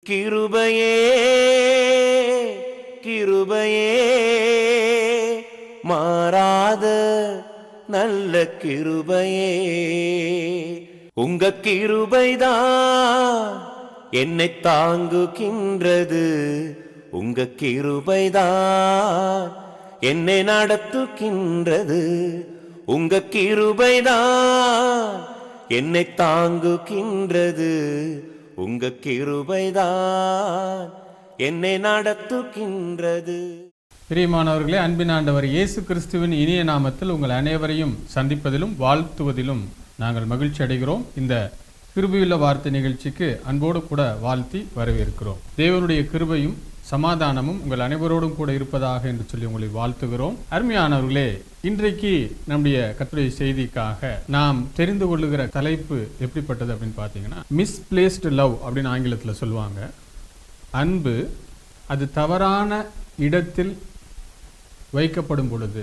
கிருபையே கிருபையே மாறாத நல்ல கிருபையே உங்க கிருபைதான் என்னை தாங்குகின்றது உங்க கிருபைதான் என்னை நடத்துகின்றது உங்க கிருபைதான் என்னை தாங்குகின்றது உங்க கிருபைதான் என்னை நடத்துகின்றது பிரியமானவர்களே அன்பின் ஆண்டவர் இயேசு கிறிஸ்துவின் இனிய நாமத்தில் உங்கள் அனைவரையும் சந்திப்பதிலும் வாழ்த்துவதிலும் நாங்கள் மகிழ்ச்சி அடைகிறோம் இந்த கிருபையுள்ள வார்த்தை நிகழ்ச்சிக்கு அன்போடு கூட வாழ்த்தி வரவேற்கிறோம் தேவனுடைய கிருபையும் சமாதானமும் உங்கள் அனைவரோடும் கூட இருப்பதாக என்று சொல்லி உங்களை வாழ்த்துகிறோம் அருமையானவர்களே இன்றைக்கு நம்முடைய கத்துடைய செய்திக்காக நாம் தெரிந்து கொள்ளுகிற தலைப்பு எப்படிப்பட்டது அப்படின்னு பார்த்தீங்கன்னா மிஸ்பிளேஸ்டு லவ் அப்படின்னு ஆங்கிலத்தில் சொல்லுவாங்க அன்பு அது தவறான இடத்தில் வைக்கப்படும் பொழுது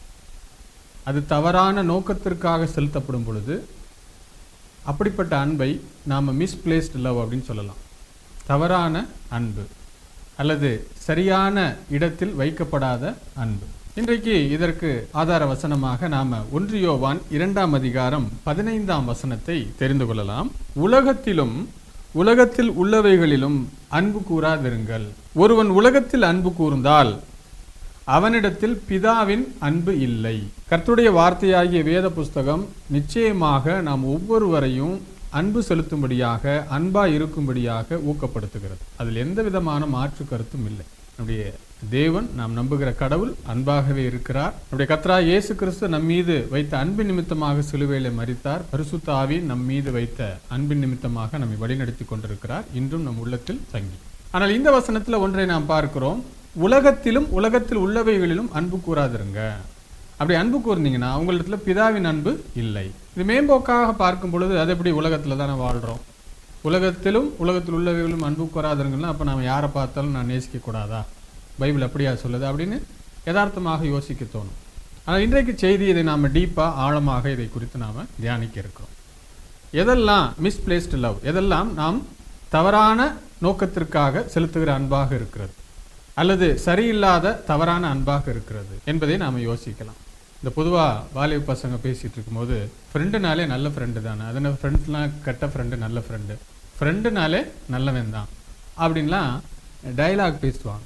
அது தவறான நோக்கத்திற்காக செலுத்தப்படும் பொழுது அப்படிப்பட்ட அன்பை நாம் மிஸ்பிளேஸ்டு லவ் அப்படின்னு சொல்லலாம் தவறான அன்பு அல்லது சரியான இடத்தில் வைக்கப்படாத அன்பு இன்றைக்கு இதற்கு ஆதார வசனமாக நாம ஒன்று யோவான் இரண்டாம் அதிகாரம் பதினைந்தாம் வசனத்தை தெரிந்து கொள்ளலாம் உலகத்திலும் உலகத்தில் உள்ளவைகளிலும் அன்பு கூறாதிருங்கள் ஒருவன் உலகத்தில் அன்பு கூர்ந்தால் அவனிடத்தில் பிதாவின் அன்பு இல்லை கர்த்தருடைய வார்த்தையாகிய வேத புஸ்தகம் நிச்சயமாக நாம் ஒவ்வொருவரையும் அன்பு செலுத்தும்படியாக அன்பா இருக்கும்படியாக ஊக்கப்படுத்துகிறது அதில் எந்த விதமான மாற்று கருத்தும் இல்லை நம்முடைய தேவன் நாம் நம்புகிற கடவுள் அன்பாகவே இருக்கிறார் நம்முடைய கத்ரா இயேசு கிறிஸ்து நம் மீது வைத்த அன்பின் நிமித்தமாக சிலுவையில மறித்தார் பரிசுத்த ஆவி நம் மீது வைத்த அன்பின் நிமித்தமாக நம்மை வழிநடத்தி கொண்டிருக்கிறார் இன்றும் நம் உள்ளத்தில் தங்கி ஆனால் இந்த வசனத்துல ஒன்றை நாம் பார்க்கிறோம் உலகத்திலும் உலகத்தில் உள்ளவைகளிலும் அன்பு கூறாதிருங்க அப்படி அன்பு கூர்ந்தீங்கன்னா உங்களிடத்துல பிதாவின் அன்பு இல்லை இது மேம்போக்காக பார்க்கும் பொழுது அது எப்படி உலகத்துல தானே வாழ்றோம் உலகத்திலும் உலகத்தில் உள்ளவைகளும் அன்பு கூறாதிருங்கன்னா அப்ப நாம யாரை பார்த்தாலும் நான் நேசிக்க கூடாதா பைபிள் அப்படியா சொல்லுது அப்படின்னு யதார்த்தமாக யோசிக்க தோணும் ஆனால் இன்றைக்கு செய்தி இதை நாம டீப்பா ஆழமாக இதை குறித்து நாம தியானிக்க இருக்கிறோம் எதெல்லாம் மிஸ்பிளேஸ்டு லவ் எதெல்லாம் நாம் தவறான நோக்கத்திற்காக செலுத்துகிற அன்பாக இருக்கிறது அல்லது சரியில்லாத தவறான அன்பாக இருக்கிறது என்பதை நாம் யோசிக்கலாம் இந்த பொதுவாக வாலிப பசங்க பேசிட்டு இருக்கும்போது ஃப்ரெண்டுனாலே நல்ல ஃப்ரெண்டு தானே அதனால் ஃப்ரெண்ட்ஸ்லாம் கெட்ட ஃப்ரெண்டு நல்ல ஃப்ரெண்டு ஃப்ரெண்டுனாலே நல்லவன் தான் அப்படின்லாம் டயலாக் பேசுவாங்க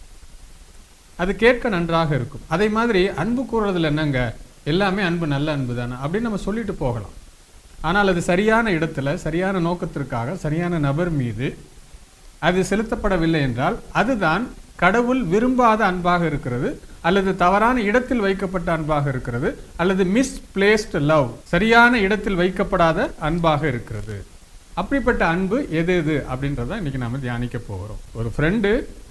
அது கேட்க நன்றாக இருக்கும் அதே மாதிரி அன்பு கூறுறதுல என்னங்க எல்லாமே அன்பு நல்ல அன்பு தானே அப்படின்னு நம்ம சொல்லிட்டு போகலாம் ஆனால் அது சரியான இடத்துல சரியான நோக்கத்திற்காக சரியான நபர் மீது அது செலுத்தப்படவில்லை என்றால் அதுதான் கடவுள் விரும்பாத அன்பாக இருக்கிறது அல்லது தவறான இடத்தில் வைக்கப்பட்ட அன்பாக இருக்கிறது அல்லது மிஸ்பிளேஸ்ட் லவ் சரியான இடத்தில் வைக்கப்படாத அன்பாக இருக்கிறது அப்படிப்பட்ட அன்பு எது எது அப்படின்றத இன்னைக்கு நாம தியானிக்க போகிறோம் ஒரு ஃப்ரெண்டு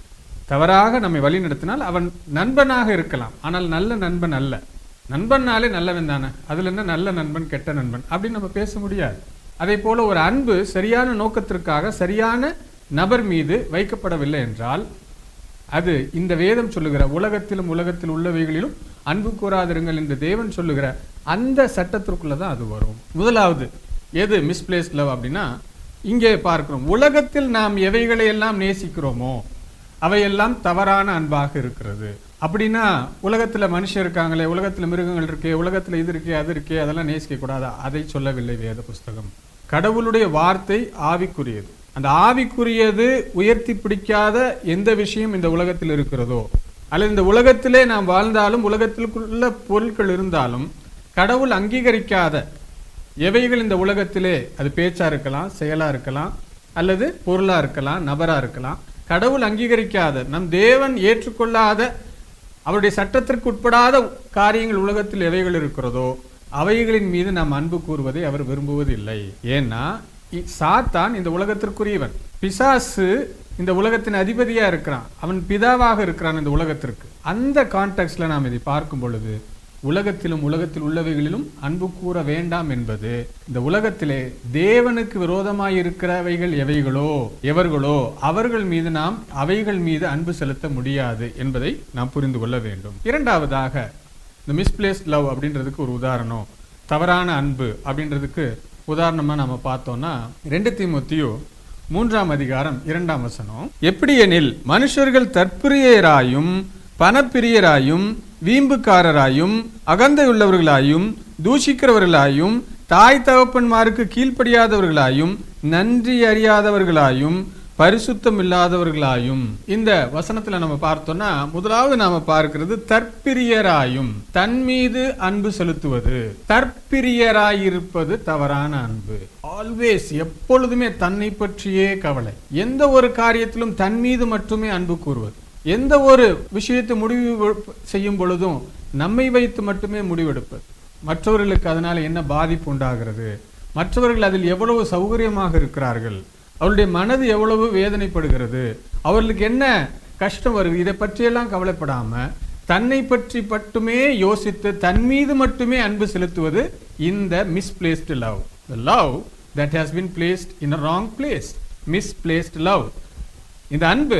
தவறாக நம்மை வழி நடத்தினால் அவன் நண்பனாக இருக்கலாம் ஆனால் நல்ல நண்பன் அல்ல நண்பன்னாலே நல்லவன் தானே அதுல என்ன நல்ல நண்பன் கெட்ட நண்பன் அப்படின்னு நம்ம பேச முடியாது அதே போல ஒரு அன்பு சரியான நோக்கத்திற்காக சரியான நபர் மீது வைக்கப்படவில்லை என்றால் அது இந்த வேதம் சொல்லுகிற உலகத்திலும் உலகத்தில் உள்ளவைகளிலும் அன்பு கூறாதிருங்கள் என்று தேவன் சொல்லுகிற அந்த சட்டத்திற்குள்ள தான் அது வரும் முதலாவது எது மிஸ்பிளேஸ் லவ் அப்படின்னா இங்கே பார்க்கிறோம் உலகத்தில் நாம் எவைகளை எல்லாம் நேசிக்கிறோமோ அவையெல்லாம் தவறான அன்பாக இருக்கிறது அப்படின்னா உலகத்துல மனுஷன் இருக்காங்களே உலகத்துல மிருகங்கள் இருக்கே உலகத்துல இது இருக்கே அது இருக்கே அதெல்லாம் நேசிக்க கூடாதா அதை சொல்லவில்லை வேத புஸ்தகம் கடவுளுடைய வார்த்தை ஆவிக்குரியது அந்த ஆவிக்குரியது உயர்த்தி பிடிக்காத எந்த விஷயம் இந்த உலகத்தில் இருக்கிறதோ அல்லது இந்த உலகத்திலே நாம் வாழ்ந்தாலும் உலகத்திற்குள்ள பொருட்கள் இருந்தாலும் கடவுள் அங்கீகரிக்காத எவைகள் இந்த உலகத்திலே அது பேச்சா இருக்கலாம் செயலா இருக்கலாம் அல்லது பொருளா இருக்கலாம் நபரா இருக்கலாம் கடவுள் அங்கீகரிக்காத நம் தேவன் ஏற்றுக்கொள்ளாத அவருடைய சட்டத்திற்கு உட்படாத காரியங்கள் உலகத்தில் எவைகள் இருக்கிறதோ அவைகளின் மீது நாம் அன்பு கூறுவதை அவர் விரும்புவதில்லை ஏன்னா இ- சாத்தான் இந்த உலகத்திற்குரியவன் பிசாசு இந்த உலகத்தின் அதிபதியா இருக்கிறான் அவன் பிதாவாக இருக்கிறான் இந்த உலகத்திற்கு அந்த கான்டெக்ட்ல நாம் இதை பார்க்கும் பொழுது உலகத்திலும் உலகத்தில் உள்ளவைகளிலும் அன்பு கூற வேண்டாம் என்பது இந்த உலகத்திலே தேவனுக்கு விரோதமாய் இருக்கிறவைகள் எவைகளோ எவர்களோ அவர்கள் மீது நாம் அவைகள் மீது அன்பு செலுத்த முடியாது என்பதை நாம் புரிந்து கொள்ள வேண்டும் இரண்டாவதாக இந்த மிஸ்பிளேஸ் லவ் அப்படின்றதுக்கு ஒரு உதாரணம் தவறான அன்பு அப்படின்றதுக்கு உதாரணமா நம்ம பார்த்தோம்னா ரெண்டு தீமோத்தியோ மூன்றாம் அதிகாரம் இரண்டாம் வசனம் எப்படி எனில் மனுஷர்கள் தற்பிரியராயும் பணப்பிரியராயும் வீம்புக்காரராயும் அகந்தையுள்ளவர்களாயும் தூஷிக்கிறவர்களாயும் தாய் தகப்பன்மாருக்கு கீழ்ப்படியாதவர்களாயும் நன்றி அறியாதவர்களாயும் பரிசுத்தம் இல்லாதவர்களாயும் இந்த வசனத்துல நம்ம பார்த்தோம்னா முதலாவது நாம பார்க்கிறது தற்பிரியராயும் தன் மீது அன்பு செலுத்துவது தற்பிரியராயிருப்பது தவறான அன்பு ஆல்வேஸ் எப்பொழுதுமே தன்னை பற்றியே கவலை எந்த ஒரு காரியத்திலும் தன் மீது மட்டுமே அன்பு கூறுவது எந்த ஒரு விஷயத்தை முடிவு செய்யும் பொழுதும் நம்மை வைத்து மட்டுமே முடிவெடுப்பது மற்றவர்களுக்கு அதனால என்ன பாதிப்பு உண்டாகிறது மற்றவர்கள் அதில் எவ்வளவு சௌகரியமாக இருக்கிறார்கள் அவருடைய மனது எவ்வளவு வேதனைப்படுகிறது அவர்களுக்கு என்ன கஷ்டம் வருது இதை பற்றியெல்லாம் கவலைப்படாம தன்னை பற்றி மட்டுமே யோசித்து தன் மீது மட்டுமே அன்பு செலுத்துவது இந்த misplaced love the love that has been placed in a wrong place misplaced love இந்த அன்பு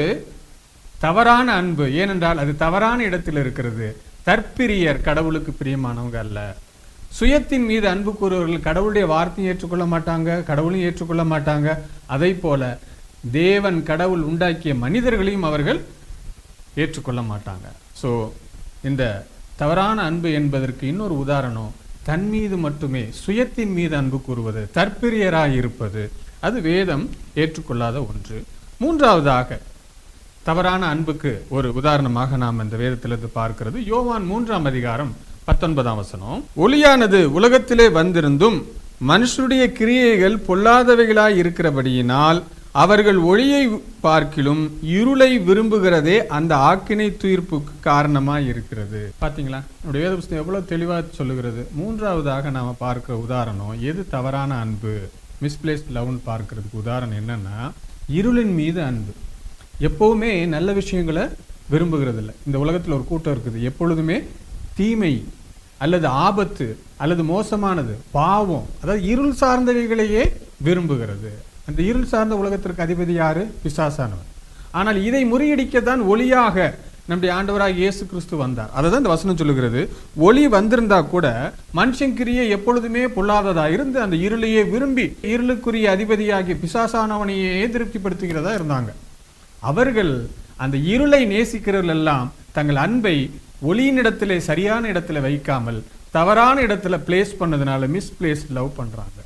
தவறான அன்பு ஏனென்றால் அது தவறான இடத்தில் இருக்கிறது தற்பிரியர் கடவுளுக்கு பிரியமானவங்க அல்ல சுயத்தின் மீது அன்பு கூறுவர்கள் கடவுளுடைய வார்த்தையை ஏற்றுக்கொள்ள மாட்டாங்க கடவுளையும் ஏற்றுக்கொள்ள மாட்டாங்க அதை போல தேவன் கடவுள் உண்டாக்கிய மனிதர்களையும் அவர்கள் ஏற்றுக்கொள்ள மாட்டாங்க ஸோ இந்த தவறான அன்பு என்பதற்கு இன்னொரு உதாரணம் தன் மீது மட்டுமே சுயத்தின் மீது அன்பு கூறுவது தற்பிரியராய் இருப்பது அது வேதம் ஏற்றுக்கொள்ளாத ஒன்று மூன்றாவதாக தவறான அன்புக்கு ஒரு உதாரணமாக நாம் இந்த வேதத்திலிருந்து பார்க்கிறது யோவான் மூன்றாம் அதிகாரம் பத்தொன்பதாம் வசனம் ஒளியானது உலகத்திலே வந்திருந்தும் மனுஷருடைய கிரியைகள் பொல்லாதவைகளாய் இருக்கிறபடியினால் அவர்கள் ஒளியை பார்க்கிலும் இருளை விரும்புகிறதே அந்த ஆக்கினை தீர்ப்புக்கு காரணமாய் இருக்கிறது பாத்தீங்களா நம்முடைய வேத புஸ்தகம் எவ்வளவு தெளிவா சொல்லுகிறது மூன்றாவதாக நாம பார்க்கிற உதாரணம் எது தவறான அன்பு மிஸ்பிளேஸ்ட் லவ்னு பார்க்கிறதுக்கு உதாரணம் என்னன்னா இருளின் மீது அன்பு எப்பவுமே நல்ல விஷயங்களை விரும்புகிறது இல்லை இந்த உலகத்தில் ஒரு கூட்டம் இருக்குது எப்பொழுதுமே தீமை அல்லது ஆபத்து அல்லது மோசமானது பாவம் அதாவது இருள் சார்ந்தவைகளையே விரும்புகிறது அந்த இருள் சார்ந்த உலகத்திற்கு அதிபதி யாரு பிசாசானவன் ஆனால் இதை முறியடிக்க தான் ஒளியாக நம்முடைய ஆண்டவராக இயேசு கிறிஸ்து வந்தார் அதை தான் இந்த வசனம் சொல்லுகிறது ஒளி வந்திருந்தா கூட மனுஷங்கிரியை எப்பொழுதுமே பொல்லாததா இருந்து அந்த இருளையே விரும்பி இருளுக்குரிய அதிபதியாகிய பிசாசானவனையே திருப்திப்படுத்துகிறதா இருந்தாங்க அவர்கள் அந்த இருளை நேசிக்கிறவர்கள் எல்லாம் தங்கள் அன்பை ஒளியினிடத்திலே சரியான இடத்துல வைக்காமல் தவறான இடத்துல பிளேஸ் பண்ணதுனால மிஸ்பிளேஸ் லவ் பண்றாங்க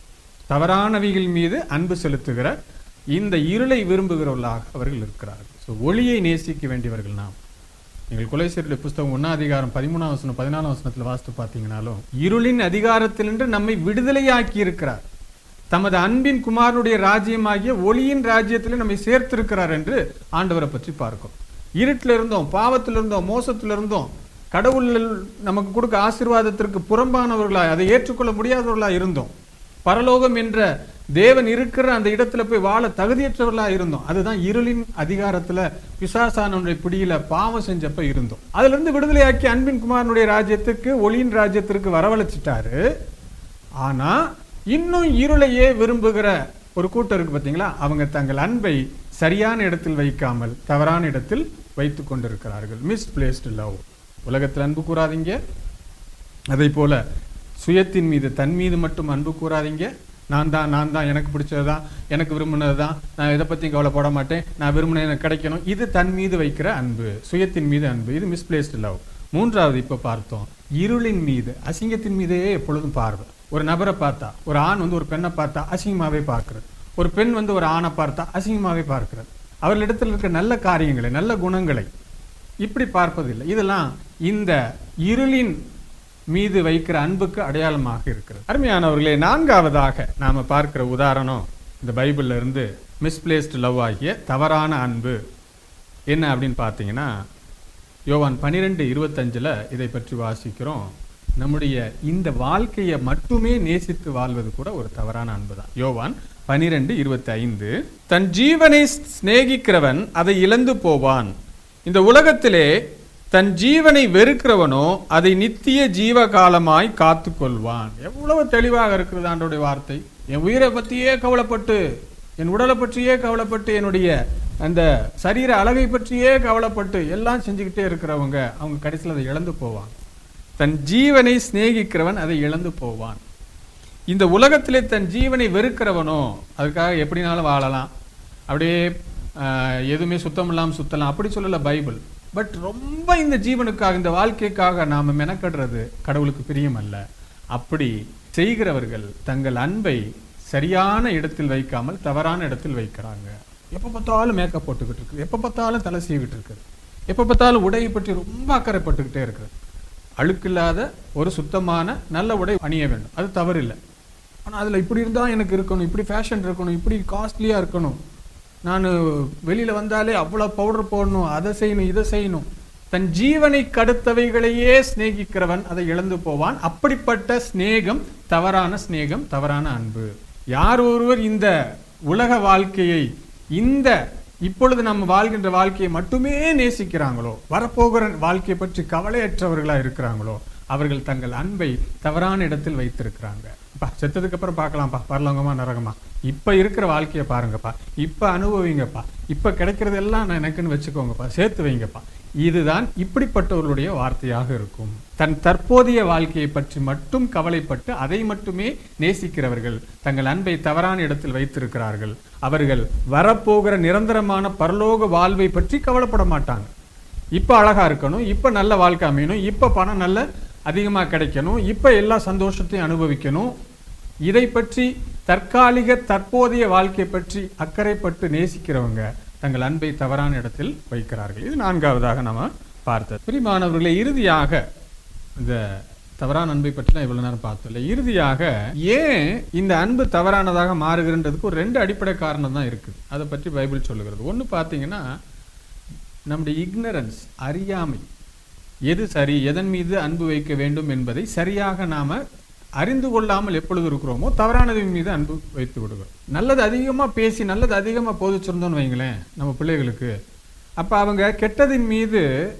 தவறானவைகள் மீது அன்பு செலுத்துகிற இந்த இருளை விரும்புகிறவர்களாக அவர்கள் இருக்கிறார்கள் ஸோ ஒளியை நேசிக்க வேண்டியவர்கள் நாம் நீங்கள் கொலைசீருடைய புஸ்தகம் ஒன்னாம் அதிகாரம் பதிமூணாம் வசனம் பதினாலாம் வசனத்தில் வாசித்து பார்த்தீங்கன்னாலும் இருளின் அதிகாரத்திலின்று நம்மை விடுதலையாக்கி இருக்கிறார் தமது அன்பின் குமாரனுடைய ராஜ்யமாகிய ஒளியின் ராஜ்யத்தில் நம்மை சேர்த்திருக்கிறார் என்று ஆண்டவரை பற்றி பார்க்கிறோம் இருட்டில் இருந்தோம் பாவத்தில் இருந்தோம் மோசத்தில் இருந்தோம் கடவுள் நமக்கு கொடுக்க ஆசீர்வாதத்திற்கு புறம்பானவர்களாய் அதை ஏற்றுக்கொள்ள முடியாதவர்களாய் இருந்தோம் பரலோகம் என்ற தேவன் இருக்கிற அந்த இடத்துல போய் வாழ தகுதியற்றவர்களா இருந்தோம் அதுதான் இருளின் அதிகாரத்துல பிசாசானவனுடைய பிடியில பாவம் செஞ்சப்ப இருந்தோம் அதுல இருந்து விடுதலையாக்கி அன்பின் குமாரனுடைய ராஜ்யத்துக்கு ஒளியின் ராஜ்யத்திற்கு வரவழைச்சிட்டாரு ஆனா இன்னும் இருளையே விரும்புகிற ஒரு கூட்டம் இருக்கு பாத்தீங்களா அவங்க தங்கள் அன்பை சரியான இடத்தில் வைக்காமல் தவறான இடத்தில் வைத்துக் கொண்டிருக்கிறார்கள் மிஸ்பிளேஸ்டு லவ் உலகத்தில் அன்பு கூறாதீங்க அதே போல சுயத்தின் மீது தன் மீது மட்டும் அன்பு கூறாதீங்க நான் தான் நான் தான் எனக்கு பிடிச்சது தான் எனக்கு விரும்பினது தான் நான் இதை பற்றி கவலைப்பட மாட்டேன் நான் விரும்பின எனக்கு கிடைக்கணும் இது தன் மீது வைக்கிற அன்பு சுயத்தின் மீது அன்பு இது மிஸ்பிளேஸ்டு லவ் மூன்றாவது இப்போ பார்த்தோம் இருளின் மீது அசிங்கத்தின் மீதே எப்பொழுதும் பார்வை ஒரு நபரை பார்த்தா ஒரு ஆண் வந்து ஒரு பெண்ணை பார்த்தா அசிங்கமாவே பார்க்கிறது ஒரு பெண் வந்து ஒரு ஆணை பார்த்தா அசிங்கமாவே பார்க்கிறது அவர்களிடத்தில் இருக்க நல்ல காரியங்களை நல்ல குணங்களை இப்படி பார்ப்பதில்லை இதெல்லாம் இந்த இருளின் மீது வைக்கிற அன்புக்கு அடையாளமாக இருக்கிறது அருமையானவர்களே நான்காவதாக நாம பார்க்கிற உதாரணம் இந்த பைபிள்ல இருந்து மிஸ்பிளேஸ்டு லவ் ஆகிய தவறான அன்பு என்ன அப்படின்னு பார்த்தீங்கன்னா யோவான் பனிரெண்டு இருபத்தஞ்சுல இதை பற்றி வாசிக்கிறோம் நம்முடைய இந்த வாழ்க்கையை மட்டுமே நேசித்து வாழ்வது கூட ஒரு தவறான அன்பு தான் யோவான் பனிரெண்டு இருபத்தி ஐந்து தன் ஜீவனை சிநேகிக்கிறவன் அதை இழந்து போவான் இந்த உலகத்திலே தன் ஜீவனை வெறுக்கிறவனோ அதை நித்திய ஜீவ காலமாய் காத்து கொள்வான் எவ்வளவு தெளிவாக இருக்கிறது ஆண்டோடைய வார்த்தை என் உயிரை பற்றியே கவலைப்பட்டு என் உடலை பற்றியே கவலைப்பட்டு என்னுடைய அந்த சரீர அழகை பற்றியே கவலைப்பட்டு எல்லாம் செஞ்சுக்கிட்டே இருக்கிறவங்க அவங்க கடைசியில் அதை இழந்து போவாங்க தன் ஜீவனை சிநேகிக்கிறவன் அதை இழந்து போவான் இந்த உலகத்திலே தன் ஜீவனை வெறுக்கிறவனோ அதுக்காக எப்படினாலும் வாழலாம் அப்படியே ஆஹ், எதுவுமே சுத்தம் இல்லாமல் சுத்தலாம் அப்படி சொல்லல பைபிள் பட் ரொம்ப இந்த ஜீவனுக்காக இந்த வாழ்க்கைக்காக நாம மெனக்கடுறது கடவுளுக்கு பிரியம் அல்ல அப்படி செய்கிறவர்கள் தங்கள் அன்பை சரியான இடத்தில் வைக்காமல் தவறான இடத்தில் வைக்கிறாங்க எப்போ பார்த்தாலும் மேக்கப் போட்டுக்கிட்டு இருக்குது எப்போ பார்த்தாலும் தலை சீவிட்டு இருக்குது எப்போ பார்த்தாலும் உடையை பற்றி ரொம்ப அக்கறைப்பட்டுக்கிட்டே இருக்குது அழுக்கில்லாத ஒரு சுத்தமான நல்ல உடை அணிய வேண்டும் அது தவறில்லை ஆனால் அதில் இப்படி இருந்தால் எனக்கு இருக்கணும் இப்படி ஃபேஷன் இருக்கணும் இப்படி காஸ்ட்லியாக இருக்கணும் நான் வெளியில் வந்தாலே அவ்வளோ பவுடர் போடணும் அதை செய்யணும் இதை செய்யணும் தன் ஜீவனை கடுத்தவைகளையே சிநேகிக்கிறவன் அதை இழந்து போவான் அப்படிப்பட்ட சிநேகம் தவறான சிநேகம் தவறான அன்பு யார் ஒருவர் இந்த உலக வாழ்க்கையை இந்த இப்பொழுது நம்ம வாழ்கின்ற வாழ்க்கையை மட்டுமே நேசிக்கிறாங்களோ வரப்போகிற வாழ்க்கையை பற்றி கவலையற்றவர்களா இருக்கிறாங்களோ அவர்கள் தங்கள் அன்பை தவறான இடத்தில் வைத்திருக்கிறாங்க அப்பா செத்ததுக்கு அப்புறம் பார்க்கலாம்ப்பா பரலோகமா நரகமா இப்ப இருக்கிற வாழ்க்கையை பாருங்கப்பா இப்ப அனுபவிங்கப்பா இப்ப கிடைக்கிறது எல்லாம் நான் எனக்குன்னு வச்சுக்கோங்கப்பா சேர்த்து வைங்கப்பா இதுதான் இப்படிப்பட்டவர்களுடைய வார்த்தையாக இருக்கும் தன் தற்போதைய வாழ்க்கையை பற்றி மட்டும் கவலைப்பட்டு அதை மட்டுமே நேசிக்கிறவர்கள் தங்கள் அன்பை தவறான இடத்தில் வைத்திருக்கிறார்கள் அவர்கள் வரப்போகிற நிரந்தரமான பரலோக வாழ்வை பற்றி கவலைப்பட மாட்டாங்க இப்ப அழகா இருக்கணும் இப்ப நல்ல வாழ்க்கை அமையணும் இப்ப பணம் நல்ல அதிகமா கிடைக்கணும் இப்ப எல்லா சந்தோஷத்தையும் அனுபவிக்கணும் இதை பற்றி தற்காலிக தற்போதைய வாழ்க்கை பற்றி அக்கறைப்பட்டு நேசிக்கிறவங்க தங்கள் அன்பை தவறான இடத்தில் வைக்கிறார்கள் இது நான்காவதாக நாம பார்த்தது பிரிமானவர்களே இறுதியாக இந்த தவறான அன்பை பற்றிலாம் இவ்வளவு நேரம் பார்த்தோம்ல இறுதியாக ஏன் இந்த அன்பு தவறானதாக மாறுகிறன்றதுக்கு ஒரு ரெண்டு அடிப்படை காரணம் தான் இருக்குது அதை பற்றி பைபிள் சொல்லுகிறது ஒன்று பார்த்தீங்கன்னா நம்முடைய இக்னரன்ஸ் அறியாமை எது சரி எதன் மீது அன்பு வைக்க வேண்டும் என்பதை சரியாக நாம அறிந்து கொள்ளாமல் எப்பொழுது இருக்கிறோமோ தவறானதின் மீது அன்பு வைத்து விடுகிறோம் நல்லது அதிகமா பேசி நல்லது அதிகமா போதிச்சிருந்தோம்னு வைங்களேன் நம்ம பிள்ளைகளுக்கு அப்ப அவங்க கெட்டதின் மீது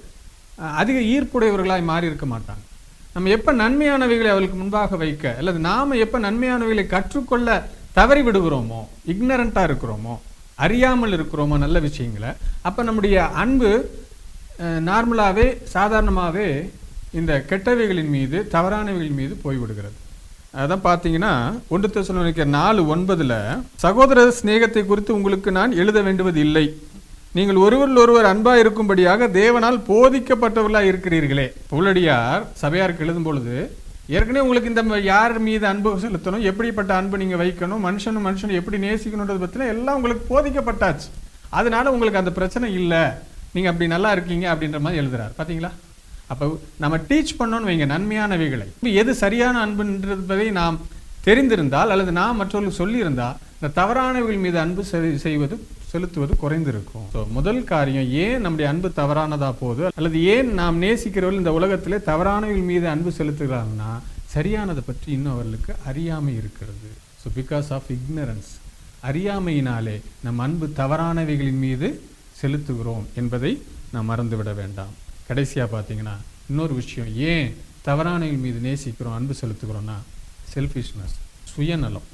அஹ், அதிக ஈர்ப்புடையவர்களாய் மாறி இருக்க மாட்டாங்க நம்ம எப்ப நன்மையானவைகளை அவளுக்கு முன்பாக வைக்க அல்லது நாம எப்ப நன்மையானவைகளை கற்றுக்கொள்ள தவறி விடுகிறோமோ இக்னரண்டா இருக்கிறோமோ அறியாமல் இருக்கிறோமோ நல்ல விஷயங்களை அப்ப நம்முடைய அன்பு அஹ், நார்மலாவே சாதாரணமாவே இந்த கெட்டவைகளின் மீது தவறானவைகளின் மீது போய்விடுகிறது அதான் பார்த்தீங்கன்னா ஒன்று தெசலோனிக்க நாலு ஒன்பதுல சகோதர சிநேகத்தை குறித்து உங்களுக்கு நான் எழுத வேண்டுவது இல்லை நீங்கள் ஒருவரில் ஒருவர் அன்பா இருக்கும்படியாக தேவனால் போதிக்கப்பட்டவர்களா இருக்கிறீர்களே பவுலடியார் சபையாருக்கு எழுதும் பொழுது ஏற்கனவே உங்களுக்கு இந்த ம- யார் மீது அன்பு செலுத்தணும் எப்படிப்பட்ட அன்பு நீங்க வைக்கணும் மனுஷனும் மனுஷனும் எப்படி நேசிக்கணுன்றது பத்தின எல்லாம் உங்களுக்கு போதிக்கப்பட்டாச்சு அதனால உங்களுக்கு அந்த பிரச்சனை இல்லை நீங்க அப்படி நல்லா இருக்கீங்க அப்படின்ற மாதிரி எழுதுறாரு பாத்தீங்களா அப்ப நம்ம டீச் பண்ணோம்னு வைங்க நன்மையானவைகளை இப்ப எது சரியான அன்புன்றதை நாம் தெரிந்திருந்தால் அல்லது நாம் மற்றவர்களுக்கு சொல்லியிருந்தா இந்த தவறானவைகள் மீது அன்பு செய்- செய்வது செலுத்துவது குறைந்திருக்கும் So, முதல் காரியம் ஏன் நம்முடைய அன்பு தவறானதா போகுது அல்லது ஏன் நாம் நேசிக்கிறவர்கள் இந்த உலகத்திலே தவறானவைகள் மீது அன்பு செலுத்துகிறாங்கன்னா சரியானதை பற்றி இன்னும் அவர்களுக்கு அறியாமை இருக்கிறது ஸோ பிகாஸ் ஆஃப் ignorance அறியாமையினாலே நம் அன்பு தவறானவைகளின் மீது செலுத்துகிறோம் என்பதை நாம் மறந்துவிட வேண்டாம் கடைசியா பார்த்தீங்கன்னா இன்னொரு விஷயம் ஏன் தவறானவைகள் மீது நேசிக்கிறோம் அன்பு செலுத்துகிறோம்னா செல்ஃபிஷ்னஸ் சுயநலம்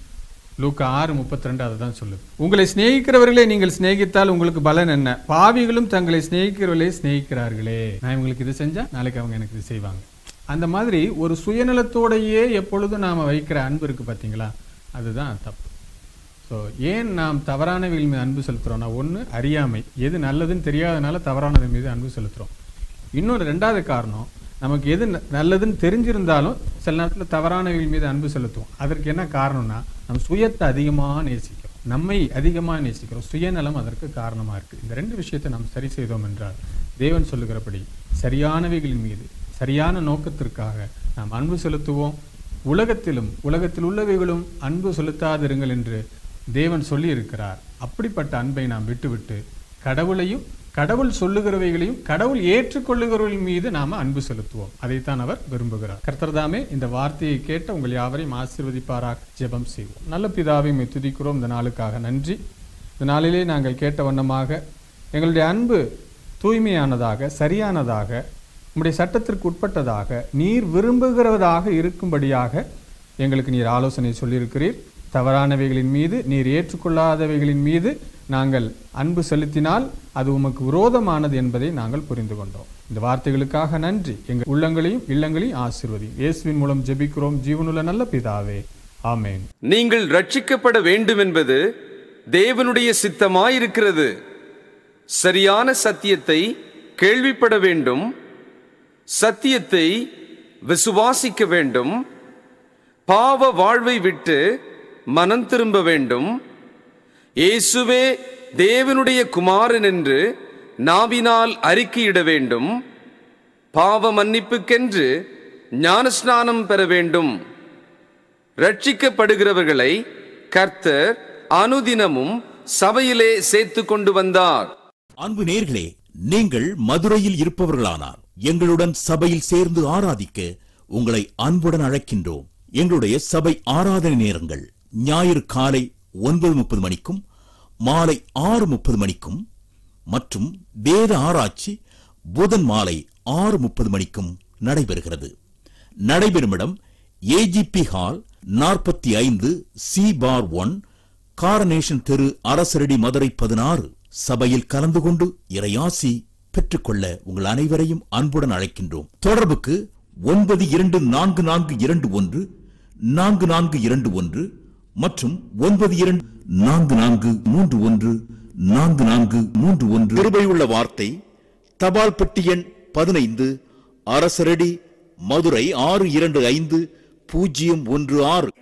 லூக்கா ஆறு முப்பத்தி ரெண்டு அதை தான் சொல்லுது உங்களை சிநேகிக்கிறவர்களே நீங்கள் சிநேகித்தால் உங்களுக்கு பலன் என்ன பாவிகளும் தங்களை சிநேகிக்கிறவர்களே சிநேகிக்கிறார்களே நான் இவங்களுக்கு இது செஞ்சா நாளைக்கு அவங்க எனக்கு இது செய்வாங்க அந்த மாதிரி ஒரு சுயநலத்தோடையே எப்பொழுதும் நாம வைக்கிற அன்பு இருக்கு பாத்தீங்களா அதுதான் தப்பு ஸோ ஏன் நாம் தவறானவைகள் மீது அன்பு செலுத்துறோம்னா ஒன்று அறியாமை எது நல்லதுன்னு தெரியாதனால தவறானது மீது அன்பு செலுத்துறோம் இன்னொரு ரெண்டாவது காரணம் நமக்கு எது ந- நல்லதுன்னு தெரிஞ்சிருந்தாலும் சில நேரத்தில் தவறானவைகள் மீது அன்பு செலுத்துவோம் அதற்கு என்ன காரணம்னா நம்ம சுயத்தை அதிகமாக நேசிக்கிறோம் நம்மை அதிகமாக நேசிக்கிறோம் சுயநலம் அதற்கு காரணமாக இருக்கு இந்த ரெண்டு விஷயத்தை நாம் சரி செய்தோம் என்றால் தேவன் சொல்லுகிறபடி சரியானவைகளின் மீது சரியான நோக்கத்திற்காக நாம் அன்பு செலுத்துவோம் உலகத்திலும் உலகத்தில் உள்ளவைகளும் அன்பு செலுத்தாதிருங்கள் என்று தேவன் சொல்லி இருக்கிறார் அப்படிப்பட்ட அன்பை நாம் விட்டுவிட்டு கடவுளையும் கடவுள் சொல்லுகிறவைகளையும் கடவுள் ஏற்றுக்கொள்ளுகிறவர்கள் மீது நாம அன்பு செலுத்துவோம் அதைத்தான் அவர் விரும்புகிறார் கர்த்தர்தாமே இந்த வார்த்தையை கேட்ட உங்கள் யாவரையும் ஆசீர்வதிப்பாராக ஜெபம் செய்வோம் நல்ல பிதாவை உம்மை துதிக்கிறோம் இந்த நாளுக்காக நன்றி இந்த நாளிலே நாங்கள் கேட்ட வண்ணமாக எங்களுடைய அன்பு தூய்மையானதாக சரியானதாக உம்முடைய சட்டத்திற்கு உட்பட்டதாக நீர் விரும்புகிறதாக இருக்கும்படியாக எங்களுக்கு நீர் ஆலோசனை சொல்லியிருக்கிறீர் தவறானவைகளின் மீது நீர் ஏற்றுக்கொள்ளாதவைகளின் மீது நாங்கள் அன்பு செலுத்தினால் அது உமக்கு விரோதமானது என்பதை நாங்கள் புரிந்து கொண்டோம் இந்த வார்த்தைகளுக்காக நன்றி எங்கள் உள்ளங்களையும் இல்லங்களையும் ஆசீர்வதி இயேசுவின் மூலம் ஜெபிக்கிறோம் ஜீவனுள்ள நல்ல பிதாவே ஆமென் நீங்கள் ரட்சிக்கப்பட வேண்டும் என்பது தேவனுடைய சித்தமாயிருக்கிறது சரியான சத்தியத்தை கேள்விப்பட வேண்டும் சத்தியத்தை விசுவாசிக்க வேண்டும் பாவ வாழ்வை விட்டு மனம் திரும்ப வேண்டும் இயேசுவே தேவனுடைய குமாரன் என்று நாவினால் அறிக்கையிட வேண்டும் பாவ மன்னிப்புக்கென்று ஞானஸ்நானம் பெற வேண்டும் ரட்சிக்கப்படுகிறவர்களை கர்த்தர் அனுதினமும் சபையிலே சேர்த்து கொண்டு வந்தார் அன்பு நேர்களே நீங்கள் மதுரையில் இருப்பவர்களானார் எங்களுடன் சபையில் சேர்ந்து ஆராதிக்க உங்களை அன்புடன் அழைக்கின்றோம் எங்களுடைய சபை ஆராதனை நேரங்கள் ஞாயிறு காலை ஒன்பது முப்பது மணிக்கும் மாலை ஆறு முப்பது மணிக்கும் மற்றும் வேத ஆராய்ச்சி புதன் மாலை ஆறு முப்பது மணிக்கும் நடைபெறுகிறது நடைபெறும் இடம் ஏஜிபி ஹால் நாற்பத்தி ஐந்து சி பார் ஒன் காரனேஷன் தெரு அரசரடி மதுரை பதினாறு சபையில் கலந்து கொண்டு இறையாசி பெற்றுக்கொள்ள உங்கள் அனைவரையும் அன்புடன் அழைக்கின்றோம் தொடர்புக்கு ஒன்பது இரண்டு நான்கு நான்கு இரண்டு ஒன்று நான்கு நான்கு இரண்டு ஒன்று மற்றும் ஒன்பது இரண்டு நான்கு நான்கு மூன்று ஒன்று நான்கு நான்கு மூன்று ஒன்று கிருபையுள்ள வார்த்தை தபால் பெட்டி எண் பதினைந்து அரசரடி மதுரை ஆறு இரண்டு ஐந்து பூஜ்ஜியம் ஒன்று ஆறு